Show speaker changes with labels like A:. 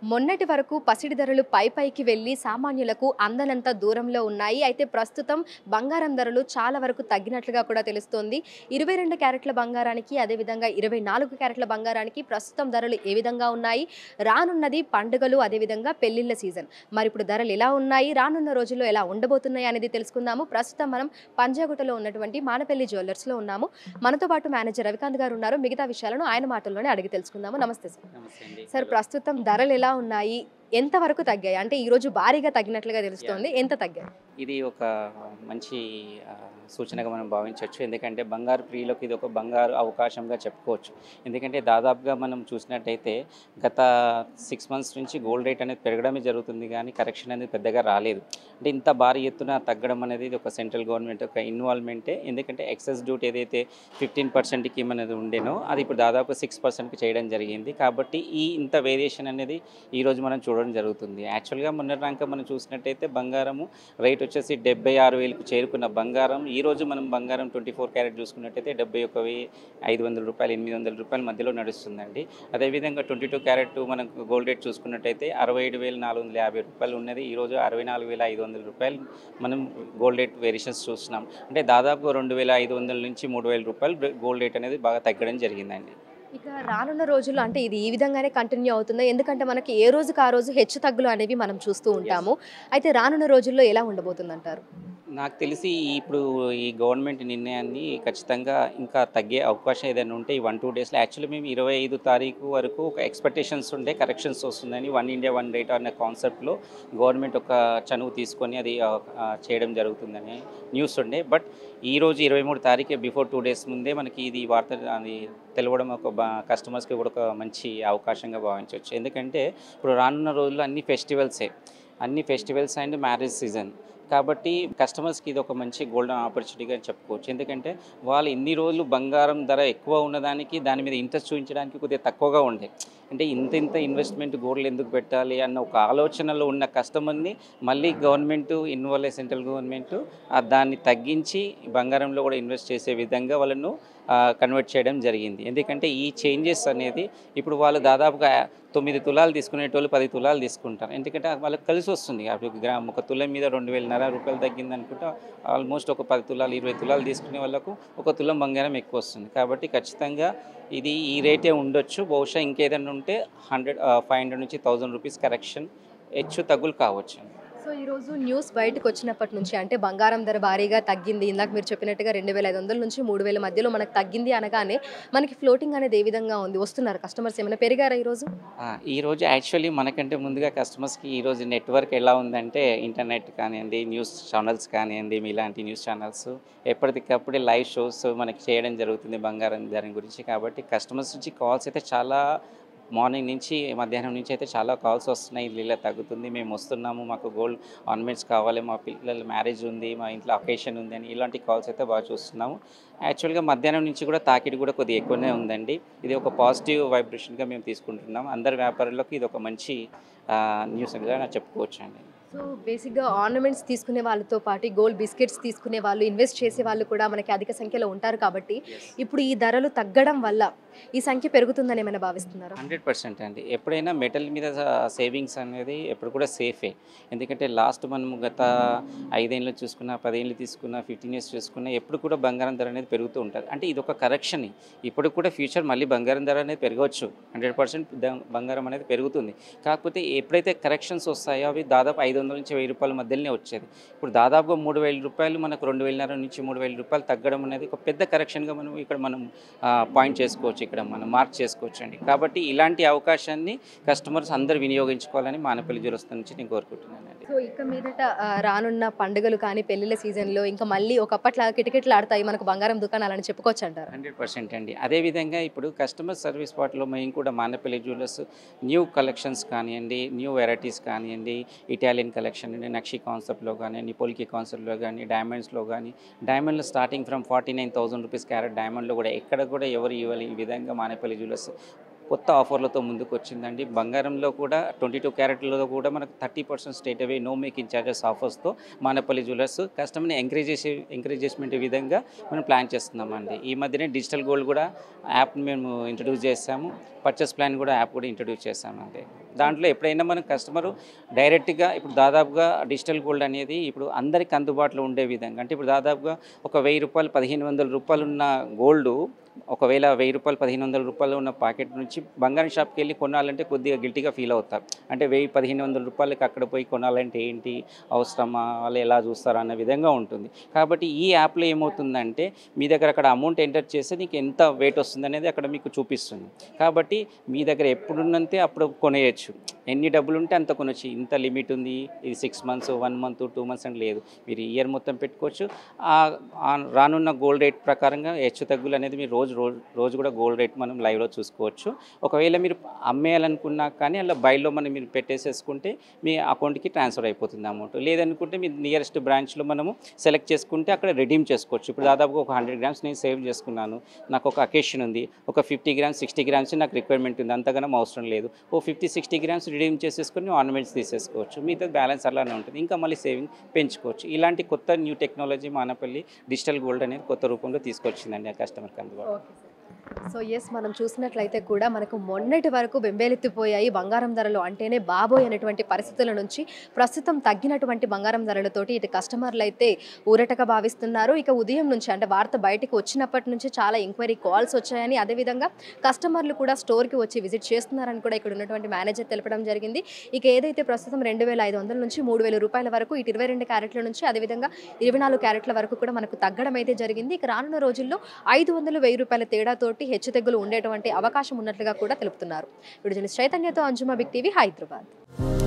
A: మొన్నటి వరకు పసిడి ధరలు పై పైకి వెళ్ళి సామాన్యులకు అందనంత దూరంలో ఉన్నాయి అయితే ప్రస్తుతం బంగారం ధరలు చాలా వరకు తగ్గినట్లుగా కూడా తెలుస్తోంది ఇరవై రెండు క్యారెట్ల బంగారానికి అదేవిధంగా ఇరవై నాలుగు క్యారెట్ల బంగారానికి ప్రస్తుతం ధరలు ఏ విధంగా ఉన్నాయి రానున్నది పండుగలు అదేవిధంగా పెళ్లిళ్ళ సీజన్ మరి ఇప్పుడు ధరలు ఎలా ఉన్నాయి రానున్న రోజుల్లో ఎలా ఉండబోతున్నాయి అనేది తెలుసుకుందాము ప్రస్తుతం మనం పంజాగుట్టలో ఉన్నటువంటి మానపల్లి జ్యువెలర్స్లో ఉన్నాము మనతో పాటు మేనేజర్ రవికాంత్ గారు ఉన్నారు మిగతా విషయాలను ఆయన మాటల్లోనే అడిగి తెలుసుకుందాము నమస్తే సార్
B: నమస్తే అండి
A: సార్ ప్రస్తుతం ధరలు ఎలా ఉన్నాయి ఎంత వరకు తగ్గాయి అంటే ఈ రోజు భారీగా తగ్గినట్లుగా తెలుస్తోంది ఎంత తగ్గాయి
B: ఇది ఒక మంచి ఆ, సూచనగా మనం భావించవచ్చు ఎందుకంటే బంగారు ప్రియులకు ఇది ఒక బంగారు అవకాశంగా చెప్పుకోవచ్చు ఎందుకంటే దాదాపుగా మనం చూసినట్టయితే గత సిక్స్ మంత్స్ నుంచి గోల్డ్ రేట్ అనేది పెరగడమే జరుగుతుంది కానీ కరెక్షన్ అనేది పెద్దగా రాలేదు అంటే ఇంత భారీ ఎత్తున తగ్గడం అనేది ఇది ఒక సెంట్రల్ గవర్నమెంట్ ఒక ఇన్వాల్వ్మెంటే ఎందుకంటే ఎక్సెస్ డ్యూటీ ఏదైతే ఫిఫ్టీన్ పర్సెంట్కి మనది ఉండేనో అది ఇప్పుడు దాదాపు సిక్స్ పర్సెంట్కి చేయడం జరిగింది కాబట్టి ఈ ఇంత వేరియేషన్ అనేది ఈరోజు మనం చూడడం జరుగుతుంది యాక్చువల్గా మొన్నటిదాకా మనం చూసినట్టయితే బంగారము రేట్ వచ్చేసి డెబ్బై ఆరు వేలకు చేరుకున్న బంగారం ఈ రోజు మనం బంగారం ట్వంటీ ఫోర్ క్యారెట్ చూసుకున్నట్టయితే డెబ్బై ఒక వెయ్యి ఐదు వందల రూపాయలు ఎనిమిది వందల రూపాయల మధ్యలో నడుస్తుందండి అదేవిధంగా ట్వంటీ టూ క్యారెట్ మనకు గోల్డ్ రేట్ చూసుకున్నట్టయితే అరవై ఏడు వేల నాలుగు వందల యాభై రూపాయలు ఉన్నది ఈ రోజు అరవై నాలుగు వేల ఐదు వందల రూపాయలు మనం గోల్డ్ రేట్ వేరియేషన్స్ చూస్తున్నాం అంటే దాదాపు రెండు వేల ఐదు వందల నుంచి మూడు వేల రూపాయలు గోల్డ్ రేట్ అనేది బాగా తగ్గడం జరిగిందండి
A: ఇక రానున్న రోజుల్లో అంటే ఇది ఈ విధంగానే కంటిన్యూ అవుతుంది ఎందుకంటే మనకి ఏ రోజుకి ఆ రోజు హెచ్చు తగ్గులు అనేవి మనం చూస్తూ ఉంటాము అయితే రానున్న రోజుల్లో ఎలా ఉండబోతుంది అంటారు
B: నాకు తెలిసి ఇప్పుడు ఈ గవర్నమెంట్ నిర్ణయాన్ని ఖచ్చితంగా ఇంకా తగ్గే అవకాశం ఏదైనా ఉంటే ఈ వన్ టూ డేస్లో యాక్చువల్లీ మేము ఇరవై ఐదు తారీఖు వరకు ఒక ఎక్స్పెక్టేషన్స్ ఉండే కరెక్షన్స్ వస్తుందని వన్ ఇండియా వన్ రేట్ అనే కాన్సెప్ట్లో గవర్నమెంట్ ఒక చనువు తీసుకొని అది ఆ, ఆ, చేయడం జరుగుతుందని న్యూస్ ఉండే బట్ ఈ రోజు ఇరవై మూడు తారీఖే బిఫోర్ టూ డేస్ ముందే మనకి ఇది వార్త అది తెలవడం ఒక బా కస్టమర్స్కి కూడా ఒక మంచి అవకాశంగా భావించవచ్చు ఎందుకంటే ఇప్పుడు రానున్న రోజుల్లో అన్ని ఫెస్టివల్సే అన్ని ఫెస్టివల్స్ అండ్ మ్యారేజ్ సీజన్ కాబట్టి కస్టమర్స్కి ఇది ఒక మంచి గోల్డెన్ ఆపర్చునిటీగా చెప్పుకోవచ్చు ఎందుకంటే వాళ్ళు ఇన్ని రోజులు బంగారం ధర ఎక్కువ ఉన్నదానికి దాని మీద ఇంట్రెస్ట్ చూపించడానికి కొద్దిగా తక్కువగా ఉండే అంటే ఇంత ఇంత ఇన్వెస్ట్మెంట్ గోల్డ్ ఎందుకు పెట్టాలి అన్న ఒక ఆలోచనలో ఉన్న కస్టమర్ని మళ్ళీ గవర్నమెంట్ ఇన్వాల్వ్ సెంట్రల్ గవర్నమెంట్ దాన్ని తగ్గించి బంగారంలో కూడా ఇన్వెస్ట్ చేసే విధంగా వాళ్ళను కన్వర్ట్ చేయడం జరిగింది ఎందుకంటే ఈ చేంజెస్ అనేది ఇప్పుడు వాళ్ళు దాదాపుగా తొమ్మిది తులాలు తీసుకునేటోళ్ళు పది తులాలు తీసుకుంటారు ఎందుకంటే వాళ్ళకి కలిసి వస్తుంది అప్పుడు గ్రామ్ ఒక తులం మీద రెండు వేలన్నర రూపాయలు తగ్గింది అనుకుంటే ఆల్మోస్ట్ ఒక పది తులాలు ఇరవై తులాలు తీసుకునే వాళ్ళకు ఒక తులం బంగారం ఎక్కువ వస్తుంది కాబట్టి ఖచ్చితంగా ఇది ఈ రేటే ఉండొచ్చు బహుశా ఇంకేదైనా ఉంటే హండ్రెడ్ ఫైవ్ హండ్రెడ్ నుంచి థౌజండ్ రూపీస్ కరెక్షన్ హెచ్చు తగ్గులు కావచ్చు
A: సో ఈరోజు న్యూస్ బయటకు వచ్చినప్పటి నుంచి అంటే బంగారం ధర భారీగా తగ్గింది ఇందాక మీరు చెప్పినట్టుగా రెండు వేల ఐదు వందల నుంచి మూడు వేల మధ్యలో మనకు తగ్గింది అనగానే మనకి ఫ్లోటింగ్ అనేది ఏ విధంగా ఉంది వస్తున్నారు కస్టమర్స్ ఏమైనా పెరిగారా ఈరోజు
B: ఆ, ఈ రోజు యాక్చువల్లీ మనకంటే ముందుగా కస్టమర్స్కి ఈరోజు నెట్వర్క్ ఎలా ఉందంటే ఇంటర్నెట్ కానివ్వండి న్యూస్ ఛానల్స్ కానివ్వండి ఇలాంటి న్యూస్ ఛానల్స్ ఎప్పటికప్పుడే లైవ్ షోస్ మనకి చేయడం జరుగుతుంది బంగారం దాని గురించి కాబట్టి కస్టమర్స్ నుంచి కాల్స్ అయితే చాలా మార్నింగ్ నుంచి మధ్యాహ్నం నుంచి అయితే చాలా కాల్స్ వస్తున్నాయి ఇల్లు ఇలా తగ్గుతుంది మేము వస్తున్నాము మాకు గోల్డ్ ఆర్నమెంట్స్ కావాలి మా పిల్లల మ్యారేజ్ ఉంది మా ఇంట్లో అకేషన్ ఉంది అని ఇలాంటి కాల్స్ అయితే బాగా చూస్తున్నాము యాక్చువల్గా మధ్యాహ్నం నుంచి కూడా తాకిడి కూడా కొద్దిగా ఎక్కువనే ఉందండి ఇది ఒక పాజిటివ్ వైబ్రేషన్గా మేము తీసుకుంటున్నాం అందరి వ్యాపారులకు ఇది ఒక మంచి న్యూస్గా చెప్పుకోవచ్చు అండి
A: సో బేసిక్గా ఆర్నమెంట్స్ తీసుకునే వాళ్ళతో పాటు గోల్డ్ బిస్కెట్స్ తీసుకునే వాళ్ళు ఇన్వెస్ట్ చేసే వాళ్ళు కూడా మనకి అధిక సంఖ్యలో ఉంటారు కాబట్టి ఇప్పుడు ఈ ధరలు తగ్గడం వల్ల ఈ సంఖ్య పెరుగుతుందని ఏమైనా భావిస్తున్నారా
B: హండ్రెడ్ పర్సెంట్ అండి ఎప్పుడైనా మెటల్ మీద సేవింగ్స్ అనేది ఎప్పుడు కూడా సేఫే ఎందుకంటే లాస్ట్ మనం గత ఐదేళ్ళు చూసుకున్నా పదేళ్ళు తీసుకున్నా ఫిఫ్టీన్ ఇయర్స్ చూసుకున్నా ఎప్పుడు కూడా బంగారం ధర అనేది పెరుగుతూ ఉంటుంది అంటే ఇది ఒక కరెక్షన్ ఇప్పుడు కూడా ఫ్యూచర్ మళ్ళీ బంగారం ధర అనేది పెరగవచ్చు హండ్రెడ్ పర్సెంట్ బంగారం అనేది పెరుగుతుంది కాకపోతే ఎప్పుడైతే కరెక్షన్స్ వస్తాయో అవి దాదాపు ఐదు వందల నుంచి వెయ్యి రూపాయల మధ్యలోనే వచ్చేది ఇప్పుడు దాదాపుగా మూడు వేల రూపాయలు మనకు రెండు వేలన్నర నుంచి మూడు వేల రూపాయలు తగ్గడం అనేది ఒక పెద్ద కరెక్షన్గా మనం ఇక్కడ మనం పాయింట్ చేసుకోవచ్చు ఇక్కడ మనం మార్క్ చేసుకోవచ్చు అండి కాబట్టి ఇలాంటి అవకాశాన్ని కస్టమర్స్ అందరూ వినియోగించుకోవాలని మానపల్లి జ్యువెలర్స్ నుంచి నేను కోరుకుంటున్నానండి
A: సో ఇక మీదట ఆ, రానున్న పండుగలు కానీ పెళ్లిళ్ళ సీజన్లో ఇంకా మళ్ళీ ఒకప్పట్లా కిటకిటలు ఆడతాయి మనకు బంగారం దుకాణాలని చెప్పుకోవచ్చు అంటారు
B: హండ్రెడ్ పర్సెంట్ అండి అదేవిధంగా ఇప్పుడు కస్టమర్ సర్వీస్ పార్ట్లో మేము కూడా మానపల్లి జ్యువెలర్స్ న్యూ కలెక్షన్స్ కానివ్వండి న్యూ వెరైటీస్ కానివ్వండి ఇటాలియన్ కలెక్షన్ అండి నక్షి కాన్సెప్ట్లో కానివ్వండి పోల్కి కాన్సెప్ట్లో కానీ డైమండ్స్లో కానీ డైమండ్లో starting from forty nine thousand rupees carat డైమండ్లో కూడా ఎక్కడ కూడా ఎవరు ఇవ్వాలి ఈ విధంగా మానేపల్లి జ్యువెలర్స్ కొత్త ఆఫర్లతో ముందుకు వచ్చిందండి బంగారంలో కూడా ట్వంటీ టూ క్యారెట్లో కూడా మనకు thirty percent straight away no making charges ఆఫర్స్తో మానపల్లి జ్యువెలర్స్ కస్టమర్ని ఎంకరేజ్ చేసే ఎంకరేజ్మెంట్ విధంగా మనం ప్లాన్ చేస్తున్నామండి ఈ మధ్యనే డిజిటల్ గోల్డ్ కూడా యాప్ మేము ఇంట్రడ్యూస్ చేసాము పర్చేస్ ప్లాన్ కూడా యాప్ కూడా ఇంట్రడ్యూస్ చేసామండి దాంట్లో ఎప్పుడైనా మనం కస్టమరు డైరెక్ట్గా ఇప్పుడు దాదాపుగా డిజిటల్ గోల్డ్ అనేది ఇప్పుడు అందరికి అందుబాటులో ఉండే విధంగా అంటే ఇప్పుడు దాదాపుగా ఒక వెయ్యి రూపాయలు పదిహేను వందల రూపాయలు ఉన్న గోల్డ్ ఒకవేళ వెయ్యి రూపాయలు పదిహేను వందల రూపాయలు ఉన్న ప్యాకెట్ నుంచి బంగారం షాప్కి వెళ్ళి కొనాలంటే కొద్దిగా గిల్టీగా ఫీల్ అవుతారు అంటే వెయ్యి పదిహేను వందల రూపాయలకి అక్కడ పోయి కొనాలంటే ఏంటి అవసరమా వాళ్ళు ఎలా చూస్తారా అన్న విధంగా ఉంటుంది కాబట్టి ఈ యాప్లో ఏమవుతుందంటే మీ దగ్గర అక్కడ అమౌంట్ ఎంటర్ చేస్తే నీకు ఎంత వెయిట్ వస్తుంది అనేది అక్కడ మీకు చూపిస్తుంది కాబట్టి మీ దగ్గర ఎప్పుడున్నంతే అప్పుడు కొనేయచ్చు ఎన్ని డబ్బులు ఉంటే అంత కొనొచ్చు ఇంత లిమిట్ ఉంది ఇది six months one month two months అని లేదు మీరు ఇయర్ మొత్తం పెట్టుకోవచ్చు ఆ- ఆ రానున్న గోల్డ్ రేట్ ప్రకారంగా హెచ్చు తగ్గులు అనేది మీరు రోజు రోజు రోజు కూడా గోల్డ్ రేట్ మనం లైవ్లో చూసుకోవచ్చు ఒకవేళ మీరు అమ్మేయాలనుకున్నా కానీ అలా బయల్లో మనం మీరు పెట్టేసేసుకుంటే మీ అకౌంట్కి ట్రాన్స్ఫర్ అయిపోతుంది అమౌంట్ లేదనుకుంటే మీ నియరెస్ట్ బ్రాంచ్లో మనము సెలెక్ట్ చేసుకుంటే అక్కడ రెడీమ్ చేసుకోవచ్చు ఇప్పుడు దాదాపుగా ఒక హండ్రెడ్ గ్రామ్స్ నేను సేవ్ చేసుకున్నాను నాకు ఒక అకేషన్ ఉంది ఒక ఫిఫ్టీ గ్రామ్స్ సిక్స్టీ గ్రామ్స్ నాకు రిక్వైర్మెంట్ ఉంది అంతగానం అవసరం లేదు ఓ ఫిఫ్టీ సిక్స్టీ గ్రామ్స్ రిడీమ్ చేసేసుకొని ఆర్నమెంట్స్ తీసేసుకోవచ్చు మిగతా బ్యాలెన్స్ అలానే ఉంటుంది ఇంకా మళ్ళీ సేవింగ్ పెంచుకోవచ్చు ఇలాంటి కొత్త new technology Manepally digital gold అనేది కొత్త రూపంలో తీసుకొచ్చిందండి ఆ కస్టమర్కి అందుబాటు
A: సో ఎస్ మనం చూసినట్లయితే కూడా మనకు మొన్నటి వరకు బెంబేలెత్తిపోయాయి బంగారం ధరలు అంటేనే బాబోయ్ అనేటువంటి పరిస్థితుల నుంచి ప్రస్తుతం తగ్గినటువంటి బంగారం ధరలతోటి ఇటు కస్టమర్లు అయితే ఊరటగా భావిస్తున్నారు ఇక ఉదయం నుంచి అంటే వార్త బయటకు వచ్చినప్పటి నుంచి చాలా ఎంక్వైరీ కాల్స్ వచ్చాయని అదేవిధంగా కస్టమర్లు కూడా స్టోర్కి వచ్చి విజిట్ చేస్తున్నారని కూడా ఇక్కడ ఉన్నటువంటి మేనేజర్ తెలపడం జరిగింది ఇక ఏదైతే ప్రస్తుతం రెండు వేల ఐదు వందల నుంచి మూడు వేల రూపాయల వరకు ఇటు ఇరవై రెండు క్యారెట్ల నుంచి అదేవిధంగా ఇరవై నాలుగు క్యారెట్ల వరకు కూడా మనకు తగ్గడం అయితే జరిగింది ఇక రానున్న రోజుల్లో ఐదు వందలు వెయ్యి రూపాయల తేడాతోటి హెచ్చుతగ్గులు ఉండేటువంటి అవకాశం ఉన్నట్లుగా కూడా తెలుపుతున్నారు వీడియో జర్నలిస్ట్ చైతన్యతో అంజుమా బిగ్ టీవీ హైదరాబాద్